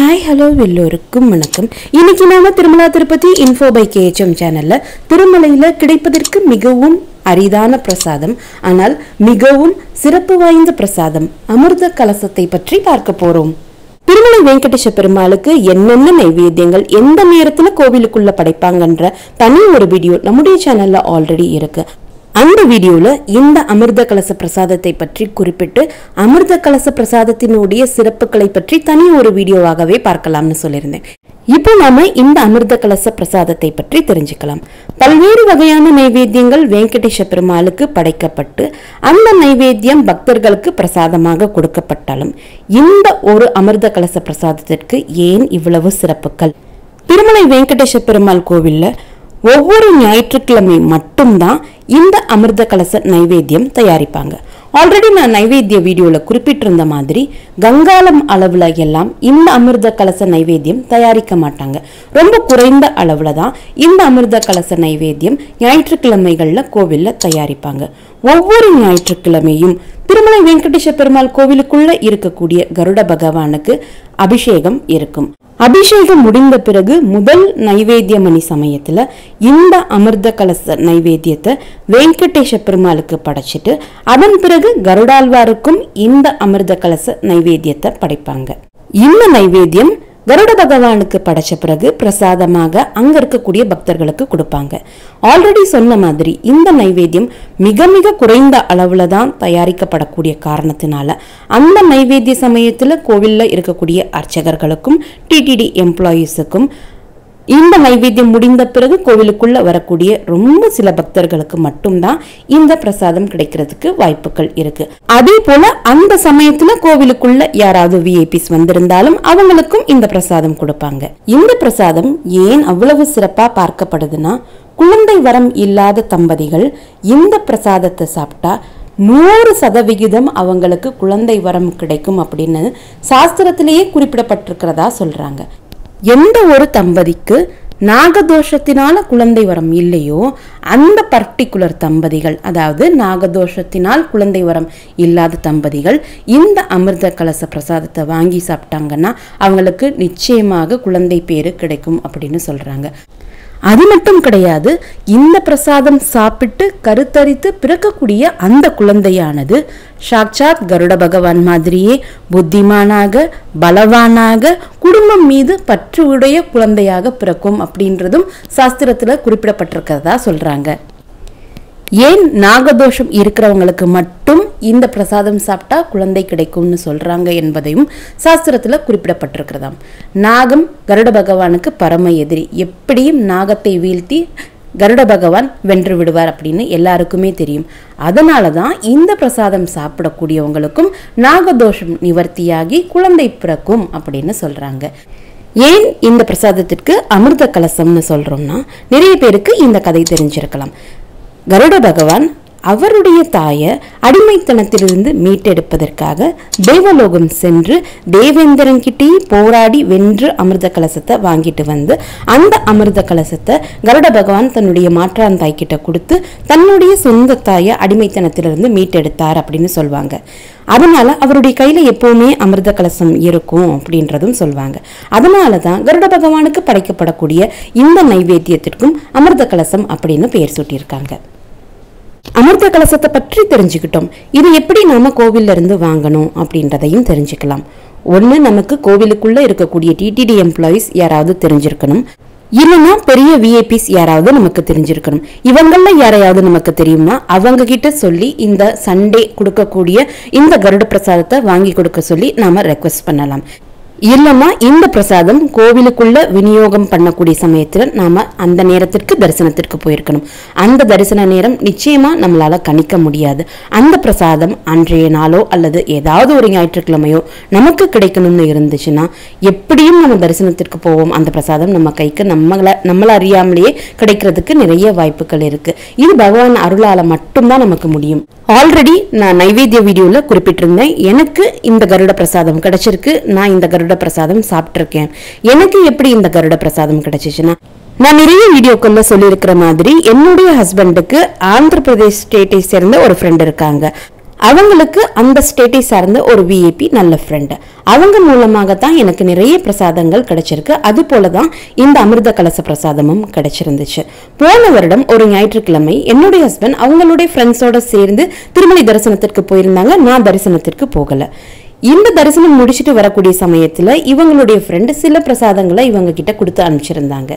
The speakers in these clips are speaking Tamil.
ஹாய் ஹலோ எல்லோருக்கும் வணக்கம் இன்னைக்கு நாம Tirumala Tirupati info by KHM சேனல்ல திருமலையில கிடைப்பதற்கு மிகவும் அரிதான பிரசாதம் ஆனால் மிகவும் சிறப்பு வாய்ந்த பிரசாதம் அமிர்த கலசத்தை பற்றி பார்க்க போறோம் திருமலை வெங்கடேஷ பெருமாளுக்கு என்னென்ன நைவேத்தியங்கள் எந்த நேரத்துல கோவிலுக்குள்ள படைப்பாங்கன்ற தனி ஒரு வீடியோ நம்முடைய சேனல்ல ஆல்ரெடி இருக்கு அந்த வீடியோல இந்த அமிர்த கலச பிரசாதத்தை பற்றி குறிப்பிட்டு அமிர்த கலச பிரசாதத்தினுடைய சிறப்புகளை பற்றி தனி ஒரு வீடியோவாகவே பார்க்கலாம்னு சொல்லியிருந்தேன் இப்போ நாம இந்த அமிர்த கலச பிரசாதத்தை பற்றி தெரிஞ்சுக்கலாம் பல்வேறு வகையான நைவேத்தியங்கள் வெங்கடேஷ பெருமாளுக்கு படைக்கப்பட்டு அந்த நைவேத்தியம் பக்தர்களுக்கு பிரசாதமாக கொடுக்கப்பட்டாலும் இந்த ஒரு அமிர்த கலச பிரசாதத்திற்கு ஏன் இவ்வளவு சிறப்புகள் திருமலை வெங்கடேஷ பெருமாள் கோவில்ல ஒவ்வொரு ஞாயிற்றுக்கிழமை மட்டும்தான் இந்த அமிர்த கலச நைவேத்தியம் தயாரிப்பாங்க ஆல்ரெடி நான் நைவேத்திய வீடியோவில் குறிப்பிட்டிருந்த மாதிரி கங்காளம் அளவில் எல்லாம் இந்த அமிர்த கலச நைவேத்தியம் தயாரிக்க மாட்டாங்க ரொம்ப குறைந்த அளவில் தான் இந்த அமிர்த கலச நைவேத்தியம் ஞாயிற்றுக்கிழமைகளில் கோவிலில் தயாரிப்பாங்க ஒவ்வொரு ஞாயிற்றுக்கிழமையும் திருமலை வெங்கடேஷ பெருமாள் கோவிலுக்குள்ள இருக்கக்கூடிய கருட பகவானுக்கு அபிஷேகம் இருக்கும் அபிஷேகம் முடிந்த பிறகு முதல் நைவேத்திய மணி சமயத்துல இந்த அமிர்த கலச நைவேத்தியத்தை வெங்கடேஷ பெருமாளுக்கு படைச்சிட்டு அதன் பிறகு கருடாழ்வாருக்கும் இந்த அமிர்த கலச நைவேத்தியத்தை படைப்பாங்க இந்த நைவேத்தியம் கருட பகவானுக்கு படைச்ச பிறகு பிரசாதமாக அங்க இருக்கக்கூடிய பக்தர்களுக்கு கொடுப்பாங்க ஆல்ரெடி சொன்ன மாதிரி இந்த நைவேத்தியம் மிக மிக குறைந்த அளவுல தான் தயாரிக்கப்படக்கூடிய காரணத்தினால அந்த நைவேத்திய சமயத்துல கோவில்ல இருக்கக்கூடிய அர்ச்சகர்களுக்கும் டிடிடி எம்ப்ளாயீஸுக்கும் இந்த நைவேத்தியம் முடிந்த பிறகு கோவிலுக்குள்ள வரக்கூடிய ரொம்ப சில பக்தர்களுக்கு மட்டும்தான் இந்த பிரசாதம் கிடைக்கிறதுக்கு வாய்ப்புகள் இருக்கு அதே போல அந்த சமயத்துல கோவிலுக்குள்ள யாராவது விஐபிஸ் வந்திருந்தாலும் அவங்களுக்கும் இந்த பிரசாதம் கொடுப்பாங்க இந்த பிரசாதம் ஏன் அவ்வளவு சிறப்பா பார்க்கப்படுதுன்னா குழந்தை வரம் இல்லாத தம்பதிகள் இந்த பிரசாதத்தை சாப்பிட்டா நூறு சதவிகிதம் அவங்களுக்கு குழந்தை வரம் கிடைக்கும் அப்படின்னு சாஸ்திரத்திலேயே குறிப்பிடப்பட்டிருக்கிறதா சொல்றாங்க எந்த ஒரு தம்பதிக்கு நாகதோஷத்தினால குழந்தை வரம் இல்லையோ அந்த பர்டிகுலர் தம்பதிகள் அதாவது நாகதோஷத்தினால் குழந்தை வரம் இல்லாத தம்பதிகள் இந்த அமிர்த கலச பிரசாதத்தை வாங்கி சாப்பிட்டாங்கன்னா அவங்களுக்கு நிச்சயமாக குழந்தை பேரு கிடைக்கும் அப்படின்னு சொல்றாங்க அது மட்டும் கிடையாது இந்த பிரசாதம் சாப்பிட்டு கருத்தரித்து பிறக்கக்கூடிய அந்த குழந்தையானது சாட்சாத் கருட பகவான் மாதிரியே புத்திமானாக பலவானாக குடும்பம் மீது பற்று உடைய குழந்தையாக பிறக்கும் அப்படின்றதும் சாஸ்திரத்துல குறிப்பிடப்பட்டிருக்கிறதா சொல்றாங்க ஏன் நாகதோஷம் இருக்கிறவங்களுக்கு மட்டும் இந்த பிரசாதம் சாப்பிட்டா குழந்தை கிடைக்கும்னு சொல்றாங்க என்பதையும் சாஸ்திரத்துல குறிப்பிடப்பட்டிருக்கிறதாம் நாகம் கருட பகவானுக்கு பரம எதிரி எப்படியும் நாகத்தை வீழ்த்தி கருட பகவான் வென்று விடுவார் அப்படின்னு எல்லாருக்குமே தெரியும் அதனால தான் இந்த பிரசாதம் சாப்பிடக்கூடியவங்களுக்கும் நாகதோஷம் நிவர்த்தியாகி குழந்தை பிறக்கும் அப்படின்னு சொல்றாங்க ஏன் இந்த பிரசாதத்திற்கு அமிர்த கலசம்னு சொல்றோம்னா நிறைய பேருக்கு இந்த கதை தெரிஞ்சிருக்கலாம் கருட பகவான் அவருடைய தாயை அடிமைத்தனத்திலிருந்து மீட்டெடுப்பதற்காக தேவலோகம் சென்று தேவேந்திரன்கிட்டே போராடி வென்று அமிர்த கலசத்தை வாங்கிட்டு வந்து அந்த அமிர்த கலசத்தை கருட பகவான் தன்னுடைய மாற்றான் தாய் கிட்ட கொடுத்து தன்னுடைய சொந்த தாயை அடிமைத்தனத்திலிருந்து மீட்டெடுத்தார் அப்படின்னு சொல்லுவாங்க அதனால அவருடைய கையில எப்பவுமே அமிர்த கலசம் இருக்கும் அப்படின்றதும் சொல்லுவாங்க அதனால தான் கருட பகவானுக்கு படைக்கப்படக்கூடிய இந்த நைவேத்தியத்திற்கும் அமிர்த கலசம் அப்படின்னு பெயர் சூட்டியிருக்காங்க அமிர்த கலசத்தை பற்றி தெரிஞ்சுக்கிட்டோம் இது எப்படி நாம கோவில்ல இருந்து வாங்கணும் அப்படின்றதையும் தெரிஞ்சுக்கலாம் ஒன்று நமக்கு கோவிலுக்குள்ள இருக்கக்கூடிய டிடிடி எம்ப்ளாயிஸ் யாராவது தெரிஞ்சிருக்கணும் இல்லைன்னா பெரிய விஐபிஸ் யாராவது நமக்கு தெரிஞ்சிருக்கணும் இவங்கள யாரையாவது நமக்கு தெரியும்னா அவங்க கிட்ட சொல்லி இந்த சண்டே கொடுக்கக்கூடிய இந்த கருட பிரசாதத்தை வாங்கி கொடுக்க சொல்லி நாம ரெக்வஸ்ட் பண்ணலாம் இல்லைன்னா இந்த பிரசாதம் கோவிலுக்குள்ள விநியோகம் பண்ணக்கூடிய சமயத்துல நாம அந்த நேரத்திற்கு தரிசனத்திற்கு போயிருக்கணும் அந்த தரிசன நேரம் நிச்சயமா நம்மளால கணிக்க முடியாது அந்த பிரசாதம் அன்றைய நாளோ அல்லது ஏதாவது ஒரு ஞாயிற்றுக்கிழமையோ நமக்கு கிடைக்கணும்னு இருந்துச்சுன்னா எப்படியும் நம்ம தரிசனத்திற்கு போவோம் அந்த பிரசாதம் நம்ம கைக்கு நம்மள நம்மள அறியாமலேயே கிடைக்கிறதுக்கு நிறைய வாய்ப்புகள் இருக்கு இது பகவான் அருளால மட்டும்தான் நமக்கு முடியும் ஆல்ரெடி நான் நைவேத்திய வீடியோல குறிப்பிட்டிருந்தேன் எனக்கு இந்த கருட பிரசாதம் கிடைச்சிருக்கு நான் இந்த கருட பிரசாதம் சாப்பிட்டிருக்கேன் எனக்கு எப்படி இந்த கருட பிரசாதம் கிடைச்சிச்சுன்னா நான் நிறைய வீடியோக்குள்ள சொல்லியிருக்கிற மாதிரி என்னுடைய ஹஸ்பண்டுக்கு ஆந்திர பிரதேஷ் ஸ்டேட்டை சேர்ந்த ஒரு ஃப்ரெண்ட் இருக்காங்க அவங்களுக்கு அந்த ஸ்டேட்டை சார்ந்த ஒரு விஐபி நல்ல ஃப்ரெண்டு அவங்க மூலமாக தான் எனக்கு நிறைய பிரசாதங்கள் கிடைச்சிருக்கு அது போல தான் இந்த அமிர்த கலச பிரசாதமும் கிடைச்சிருந்துச்சு போன வருடம் ஒரு ஞாயிற்றுக்கிழமை என்னுடைய ஹஸ்பண்ட் அவங்களுடைய ஃப்ரெண்ட்ஸோட சேர்ந்து திருமலை தரிசனத்திற்கு போயிருந்தாங்க நான் தரிசனத்திற்கு போகல இந்த தரிசனம் முடிச்சிட்டு வரக்கூடிய சமயத்துல இவங்களுடைய ஃப்ரெண்டு சில பிரசாதங்களை இவங்க கிட்ட கொடுத்து அனுப்பிச்சிருந்தாங்க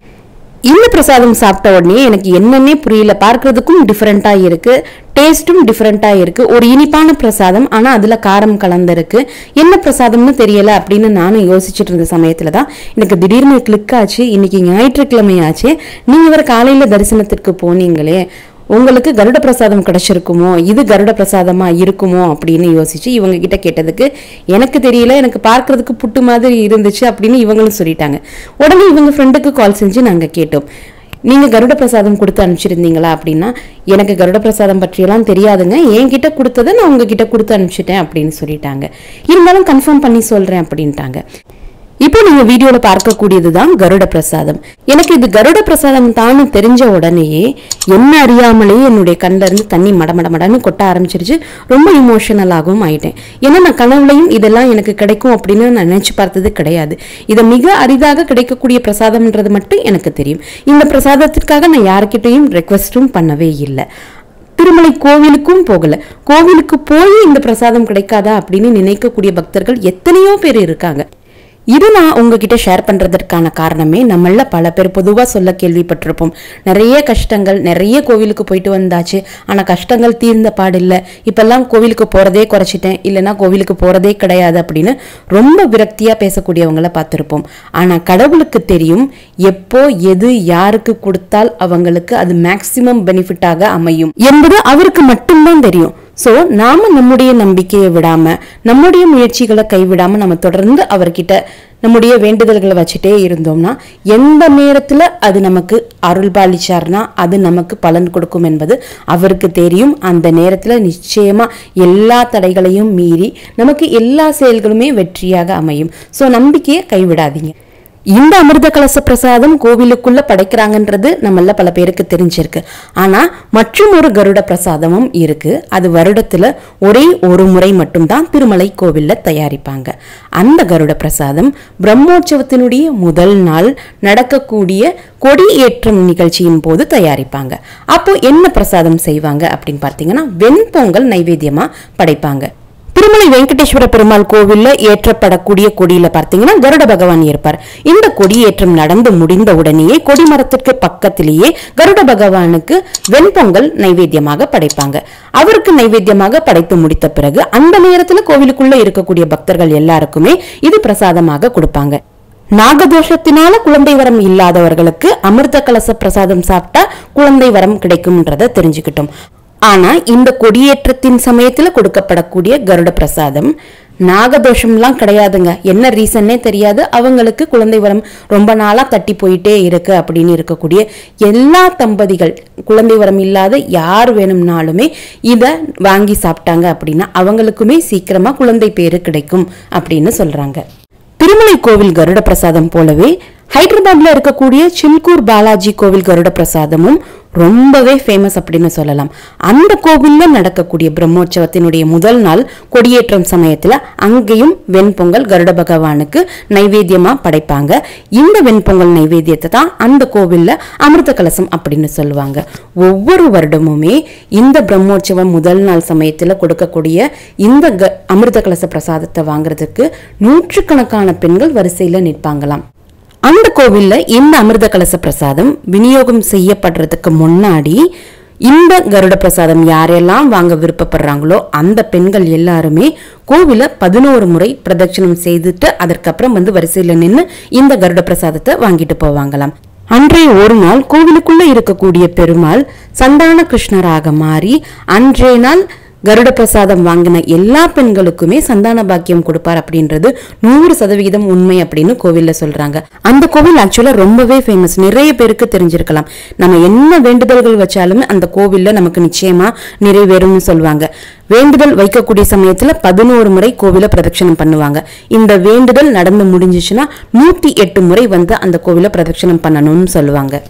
இந்த பிரசாதம் சாப்பிட்ட உடனே எனக்கு என்னன்னே புரியல பார்க்கறதுக்கும் டிஃப்ரெண்டா இருக்கு டேஸ்ட்டும் டிஃப்ரெண்டா இருக்கு ஒரு இனிப்பான பிரசாதம் ஆனா அதுல காரம் கலந்திருக்கு என்ன பிரசாதம்னு தெரியல அப்படின்னு நானும் யோசிச்சுட்டு இருந்த சமயத்துல தான் எனக்கு திடீர்னு கிளிக் ஆச்சு இன்னைக்கு ஞாயிற்றுக்கிழமை ஆச்சு நீங்க வேற காலையில தரிசனத்திற்கு போனீங்களே உங்களுக்கு கருட பிரசாதம் கிடைச்சிருக்குமோ இது கருட பிரசாதமா இருக்குமோ அப்படின்னு யோசிச்சு இவங்க கிட்ட கேட்டதுக்கு எனக்கு தெரியல எனக்கு பார்க்கிறதுக்கு புட்டு மாதிரி இருந்துச்சு அப்படின்னு இவங்களும் சொல்லிட்டாங்க உடனே இவங்க ஃப்ரெண்டுக்கு கால் செஞ்சு நாங்க கேட்டோம் நீங்க கருட பிரசாதம் கொடுத்து அனுப்பிச்சிருந்தீங்களா அப்படின்னா எனக்கு கருட பிரசாதம் பற்றியெல்லாம் தெரியாதுங்க என்கிட்ட கொடுத்ததை நான் உங்ககிட்ட கொடுத்து அனுப்பிச்சிட்டேன் அப்படின்னு சொல்லிட்டாங்க இருந்தாலும் கன்ஃபார்ம் பண்ணி சொல்றேன் அப்படின்ட்டாங்க இப்போ நீங்க வீடியோல பார்க்கக்கூடியது தான் கருட பிரசாதம் எனக்கு இது கருட பிரசாதம் தான் தெரிஞ்ச உடனேயே என்ன அறியாமலே என்னுடைய கண்ணுல இருந்து தண்ணி மட மட மடன்னு கொட்ட ஆரம்பிச்சிருச்சு ரொம்ப இமோஷனலாகவும் ஆயிட்டேன் ஏன்னா நான் கனவுலையும் இதெல்லாம் எனக்கு கிடைக்கும் அப்படின்னு நான் நினைச்சு பார்த்தது கிடையாது இது மிக அரிதாக கிடைக்கக்கூடிய பிரசாதம்ன்றது மட்டும் எனக்கு தெரியும் இந்த பிரசாதத்திற்காக நான் யாருக்கிட்டையும் ரெக்வஸ்டும் பண்ணவே இல்லை திருமலை கோவிலுக்கும் போகல கோவிலுக்கு போய் இந்த பிரசாதம் கிடைக்காதா அப்படின்னு நினைக்கக்கூடிய பக்தர்கள் எத்தனையோ பேர் இருக்காங்க இது நான் உங்ககிட்ட ஷேர் பண்றதற்கான காரணமே நம்மள பல பேர் பொதுவா சொல்ல கேள்விப்பட்டிருப்போம் நிறைய கஷ்டங்கள் நிறைய கோவிலுக்கு போயிட்டு வந்தாச்சு ஆனா கஷ்டங்கள் தீர்ந்த பாடில்ல இப்பெல்லாம் கோவிலுக்கு போறதே குறைச்சிட்டேன் இல்லைன்னா கோவிலுக்கு போறதே கிடையாது அப்படின்னு ரொம்ப விரக்தியா பேசக்கூடியவங்கள பார்த்திருப்போம் ஆனா கடவுளுக்கு தெரியும் எப்போ எது யாருக்கு கொடுத்தால் அவங்களுக்கு அது மேக்சிமம் பெனிஃபிட்டாக அமையும் என்பது அவருக்கு மட்டும்தான் தெரியும் சோ நாம நம்முடைய நம்பிக்கையை விடாம நம்முடைய முயற்சிகளை கைவிடாம நம்ம தொடர்ந்து அவர்கிட்ட நம்முடைய வேண்டுதல்களை வச்சுட்டே இருந்தோம்னா எந்த நேரத்துல அது நமக்கு அருள் பாலிச்சார்னா அது நமக்கு பலன் கொடுக்கும் என்பது அவருக்கு தெரியும் அந்த நேரத்துல நிச்சயமா எல்லா தடைகளையும் மீறி நமக்கு எல்லா செயல்களுமே வெற்றியாக அமையும் சோ நம்பிக்கையை கைவிடாதீங்க இந்த அமிர்த கலச பிரசாதம் கோவிலுக்குள்ள படைக்கிறாங்கன்றது நம்மள பல பேருக்கு தெரிஞ்சிருக்கு ஆனா மற்றும் ஒரு கருட பிரசாதமும் இருக்கு அது வருடத்துல ஒரே ஒரு முறை மட்டும்தான் திருமலை கோவில்ல தயாரிப்பாங்க அந்த கருட பிரசாதம் பிரம்மோற்சவத்தினுடைய முதல் நாள் நடக்கக்கூடிய கொடி ஏற்றம் நிகழ்ச்சியின் போது தயாரிப்பாங்க அப்போ என்ன பிரசாதம் செய்வாங்க அப்படின்னு பார்த்தீங்கன்னா வெண்பொங்கல் நைவேத்தியமா படைப்பாங்க திருமலை வெங்கடேஸ்வர பெருமாள் கோவில்ல ஏற்றப்படக்கூடிய கொடியில பார்த்தீங்கன்னா கருட பகவான் இருப்பார் இந்த கொடியேற்றம் நடந்து முடிந்த உடனேயே கொடிமரத்திற்கு பக்கத்திலேயே கருட பகவானுக்கு வெண்பொங்கல் நைவேத்தியமாக படைப்பாங்க அவருக்கு நைவேத்தியமாக படைத்து முடித்த பிறகு அந்த நேரத்துல கோவிலுக்குள்ள இருக்கக்கூடிய பக்தர்கள் எல்லாருக்குமே இது பிரசாதமாக கொடுப்பாங்க நாகதோஷத்தினால குழந்தை வரம் இல்லாதவர்களுக்கு அமிர்த கலச பிரசாதம் சாப்பிட்டா குழந்தை வரம் கிடைக்கும்ன்றத தெரிஞ்சுக்கிட்டோம் ஆனா இந்த கொடியேற்றத்தின் சமயத்துல கொடுக்கப்படக்கூடிய கருட பிரசாதம் நாகதோஷம்லாம் கிடையாதுங்க என்ன ரீசன்னே தெரியாது அவங்களுக்கு குழந்தை வரம் ரொம்ப நாளா தட்டி போயிட்டே இருக்கு அப்படின்னு இருக்கக்கூடிய எல்லா தம்பதிகள் குழந்தை வரம் இல்லாத யார் வேணும்னாலுமே இதை வாங்கி சாப்பிட்டாங்க அப்படின்னா அவங்களுக்குமே சீக்கிரமா குழந்தை பேரு கிடைக்கும் அப்படின்னு சொல்றாங்க திருமலை கோவில் கருட பிரசாதம் போலவே ஹைதராபாத்ல இருக்கக்கூடிய சில்கூர் பாலாஜி கோவில் கருட பிரசாதமும் ரொம்பவே ஃபேமஸ் அப்படின்னு சொல்லலாம் அந்த கோவில்ல நடக்கக்கூடிய பிரம்மோற்சவத்தினுடைய முதல் நாள் கொடியேற்றம் சமயத்துல அங்கேயும் வெண்பொங்கல் கருட பகவானுக்கு நைவேத்தியமா படைப்பாங்க இந்த வெண்பொங்கல் நைவேத்தியத்தை தான் அந்த கோவில்ல அமிர்த கலசம் அப்படின்னு சொல்லுவாங்க ஒவ்வொரு வருடமுமே இந்த பிரம்மோற்சவம் முதல் நாள் சமயத்துல கொடுக்கக்கூடிய இந்த க- அமிர்த கலச பிரசாதத்தை வாங்குறதுக்கு நூற்றுக்கணக்கான பெண்கள் வரிசையில நிற்பாங்களாம் அந்த கோவில்ல இந்த அமிர்த கலச பிரசாதம் விநியோகம் செய்யப்படுறதுக்கு முன்னாடி இந்த கருட பிரசாதம் யாரெல்லாம் வாங்க விருப்பப்படுறாங்களோ அந்த பெண்கள் எல்லாருமே கோவில பதினோரு முறை பிரதட்சணம் செய்துட்டு அதற்கப்புறம் வந்து வரிசையில நின்று இந்த கருட பிரசாதத்தை வாங்கிட்டு போவாங்களாம் அன்றைய ஒரு நாள் கோவிலுக்குள்ள இருக்கக்கூடிய பெருமாள் சந்தான கிருஷ்ணராக மாறி அன்றைய நாள் கருட பிரசாதம் வாங்கின எல்லா பெண்களுக்குமே சந்தான பாக்கியம் கொடுப்பார் அப்படின்றது நூறு சதவிகிதம் உண்மை அப்படின்னு கோவில்ல சொல்றாங்க அந்த கோவில் ஆக்சுவலா ரொம்பவே ஃபேமஸ் நிறைய பேருக்கு தெரிஞ்சிருக்கலாம் நம்ம என்ன வேண்டுதல்கள் வச்சாலுமே அந்த கோவில்ல நமக்கு நிச்சயமா நிறைவேறும்னு சொல்லுவாங்க வேண்டுதல் வைக்கக்கூடிய சமயத்துல பதினோரு முறை கோவில பிரதட்சணம் பண்ணுவாங்க இந்த வேண்டுதல் நடந்து முடிஞ்சிச்சுன்னா நூத்தி எட்டு முறை வந்து அந்த கோவில பிரதட்சணம் பண்ணணும்னு சொல்லுவாங்க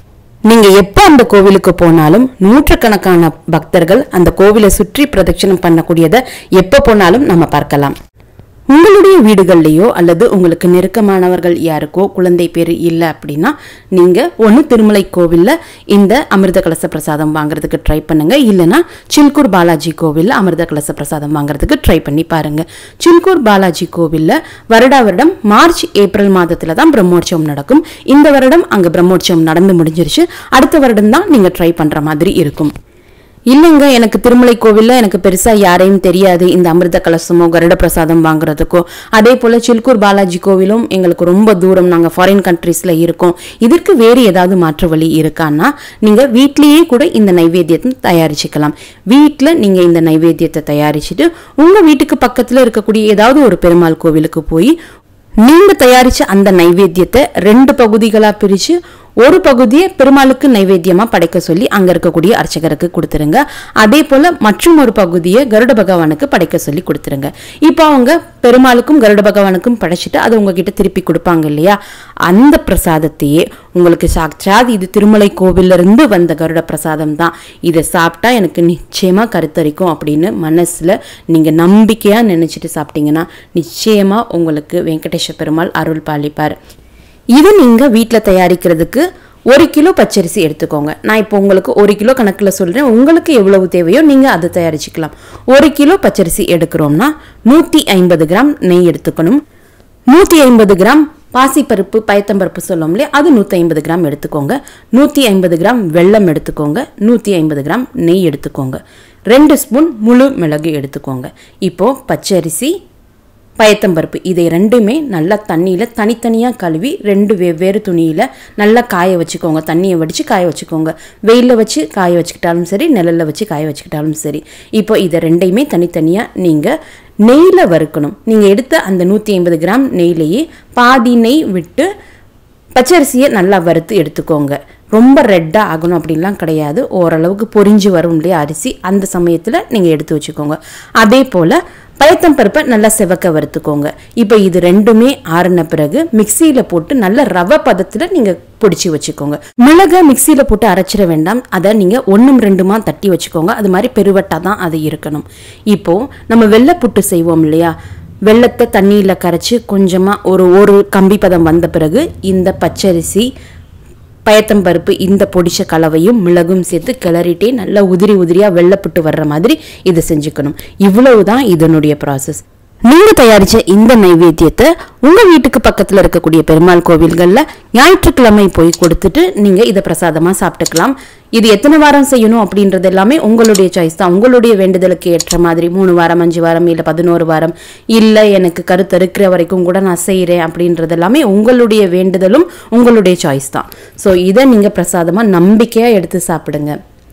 நீங்க எப்ப அந்த கோவிலுக்கு போனாலும் நூற்றுக்கணக்கான பக்தர்கள் அந்த கோவிலை சுற்றி பிரதட்சணம் பண்ணக்கூடியதை எப்ப போனாலும் நம்ம பார்க்கலாம் உங்களுடைய வீடுகள்லையோ அல்லது உங்களுக்கு நெருக்கமானவர்கள் யாருக்கோ குழந்தை பேர் இல்லை அப்படின்னா நீங்க ஒன்று திருமலை கோவில்ல இந்த அமிர்த கலச பிரசாதம் வாங்குறதுக்கு ட்ரை பண்ணுங்க இல்லைன்னா சில்கூர் பாலாஜி கோவில்ல அமிர்த கலச பிரசாதம் வாங்குறதுக்கு ட்ரை பண்ணி பாருங்க சில்கூர் பாலாஜி கோவில்ல வருடா வருடம் மார்ச் ஏப்ரல் மாதத்துல தான் பிரம்மோற்சவம் நடக்கும் இந்த வருடம் அங்க பிரம்மோற்சவம் நடந்து முடிஞ்சிருச்சு அடுத்த வருடம் தான் நீங்க ட்ரை பண்ற மாதிரி இருக்கும் இல்லைங்க எனக்கு திருமலை கோவில்ல எனக்கு பெருசா யாரையும் தெரியாது இந்த அமிர்த கலசமோ கருட பிரசாதம் வாங்குறதுக்கோ அதே போல சில்கூர் பாலாஜி கோவிலும் எங்களுக்கு ரொம்ப தூரம் நாங்க ஃபாரின் கண்ட்ரீஸ்ல இருக்கோம் இதற்கு வேறு ஏதாவது மாற்று வழி இருக்கான்னா நீங்க வீட்லயே கூட இந்த நைவேத்தியத்தை தயாரிச்சுக்கலாம் வீட்ல நீங்க இந்த நைவேத்தியத்தை தயாரிச்சுட்டு உங்க வீட்டுக்கு பக்கத்துல இருக்கக்கூடிய ஏதாவது ஒரு பெருமாள் கோவிலுக்கு போய் நீங்க தயாரிச்ச அந்த நைவேத்தியத்தை ரெண்டு பகுதிகளா பிரிச்சு ஒரு பகுதியை பெருமாளுக்கு நைவேத்தியமா படைக்க சொல்லி அங்க இருக்கக்கூடிய அர்ச்சகருக்கு கொடுத்துருங்க அதே போல மற்றும் ஒரு பகுதியை கருட பகவானுக்கு படைக்க சொல்லி கொடுத்துருங்க இப்போ அவங்க பெருமாளுக்கும் கருட பகவானுக்கும் படைச்சிட்டு அதை உங்ககிட்ட திருப்பி கொடுப்பாங்க இல்லையா அந்த பிரசாதத்தையே உங்களுக்கு சாட்சாத் இது திருமலை கோவில்ல இருந்து வந்த கருட பிரசாதம் தான் இதை சாப்பிட்டா எனக்கு நிச்சயமா கருத்தரிக்கும் அப்படின்னு மனசுல நீங்க நம்பிக்கையா நினைச்சிட்டு சாப்பிட்டீங்கன்னா நிச்சயமா உங்களுக்கு வெங்கடேஷ பெருமாள் அருள் பாலிப்பார் இது நீங்க வீட்டில் தயாரிக்கிறதுக்கு ஒரு கிலோ பச்சரிசி எடுத்துக்கோங்க நான் இப்போ உங்களுக்கு ஒரு கிலோ கணக்கில் சொல்கிறேன் உங்களுக்கு எவ்வளவு தேவையோ நீங்கள் அதை தயாரிச்சுக்கலாம் ஒரு கிலோ பச்சரிசி எடுக்கிறோம்னா நூற்றி ஐம்பது கிராம் நெய் எடுத்துக்கணும் நூற்றி ஐம்பது கிராம் பாசிப்பருப்பு பயத்தம்பருப்பு சொல்லும் இல்லையா அது நூற்றி ஐம்பது கிராம் எடுத்துக்கோங்க நூற்றி ஐம்பது கிராம் வெல்லம் எடுத்துக்கோங்க நூற்றி ஐம்பது கிராம் நெய் எடுத்துக்கோங்க ரெண்டு ஸ்பூன் முழு மிளகு எடுத்துக்கோங்க இப்போ பச்சரிசி பயத்தம்பருப்பு இதை ரெண்டுமே நல்லா தண்ணியில் தனித்தனியாக கழுவி ரெண்டு வெவ்வேறு துணியில் நல்லா காய வச்சுக்கோங்க தண்ணியை வடித்து காய வச்சுக்கோங்க வெயிலில் வச்சு காய வச்சுக்கிட்டாலும் சரி நிழலில் வச்சு காய வச்சுக்கிட்டாலும் சரி இப்போ இதை ரெண்டையுமே தனித்தனியாக நீங்கள் நெய்யில் வறுக்கணும் நீங்கள் எடுத்த அந்த நூற்றி ஐம்பது கிராம் நெய்லேயே பாதி நெய் விட்டு பச்சரிசியை நல்லா வறுத்து எடுத்துக்கோங்க ரொம்ப ரெட்டாக ஆகணும் அப்படின்லாம் கிடையாது ஓரளவுக்கு பொரிஞ்சு வரும் இல்லையா அரிசி அந்த சமயத்தில் நீங்கள் எடுத்து வச்சுக்கோங்க அதே போல் பயத்தம் பருப்பை நல்லா செவக்க வறுத்துக்கோங்க இப்போ இது ரெண்டுமே ஆறின பிறகு மிக்சியில் போட்டு நல்ல ரவை பதத்தில் நீங்கள் பிடிச்சி வச்சுக்கோங்க மிளகை மிக்சியில் போட்டு அரைச்சிட வேண்டாம் அதை நீங்கள் ஒன்றும் ரெண்டுமா தட்டி வச்சுக்கோங்க அது மாதிரி பெருவட்டாக தான் அது இருக்கணும் இப்போது நம்ம வெள்ளை புட்டு செய்வோம் இல்லையா வெள்ளத்தை தண்ணியில் கரைச்சி கொஞ்சமாக ஒரு ஒரு கம்பி பதம் வந்த பிறகு இந்த பச்சரிசி பயத்தம்பருப்பு இந்த பொடிச்ச கலவையும் மிளகும் சேர்த்து கிளறிட்டே நல்லா உதிரி உதிரியாக வெள்ளப்பட்டு வர்ற மாதிரி இதை செஞ்சுக்கணும் இவ்வளவு தான் இதனுடைய ப்ராசஸ் நீங்க தயாரிச்ச இந்த நைவேத்தியத்தை உங்க வீட்டுக்கு பக்கத்துல இருக்கக்கூடிய பெருமாள் கோவில்கள்ல ஞாயிற்றுக்கிழமை போய் கொடுத்துட்டு நீங்க இதை பிரசாதமா சாப்பிட்டுக்கலாம் இது எத்தனை வாரம் செய்யணும் அப்படின்றது எல்லாமே உங்களுடைய சாய்ஸ் தான் உங்களுடைய வேண்டுதலுக்கு ஏற்ற மாதிரி மூணு வாரம் அஞ்சு வாரம் இல்லை பதினோரு வாரம் இல்லை எனக்கு கருத்தறுக்கிற வரைக்கும் கூட நான் செய்கிறேன் அப்படின்றது எல்லாமே உங்களுடைய வேண்டுதலும் உங்களுடைய சாய்ஸ் தான் ஸோ இதை நீங்கள் பிரசாதமாக நம்பிக்கையாக எடுத்து சாப்பிடுங்க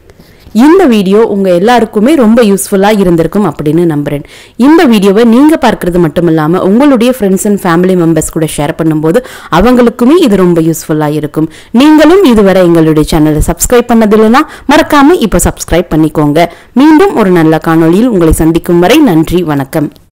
இந்த வீடியோ உங்க எல்லாருக்குமே ரொம்ப யூஸ்ஃபுல்லா இருந்திருக்கும் அப்படின்னு நம்புறேன் இந்த வீடியோவை நீங்க பார்க்கறது மட்டும் இல்லாம உங்களுடைய ஃப்ரெண்ட்ஸ் அண்ட் ஃபேமிலி மெம்பர்ஸ் கூட ஷேர் பண்ணும்போது அவங்களுக்குமே இது ரொம்ப யூஸ்ஃபுல்லா இருக்கும் நீங்களும் இதுவரை எங்களுடைய சேனலை சப்ஸ்கிரைப் பண்ணதில்லைன்னா மறக்காம இப்போ சப்ஸ்கிரைப் பண்ணிக்கோங்க மீண்டும் ஒரு நல்ல காணொளியில் உங்களை சந்திக்கும் வரை நன்றி வணக்கம்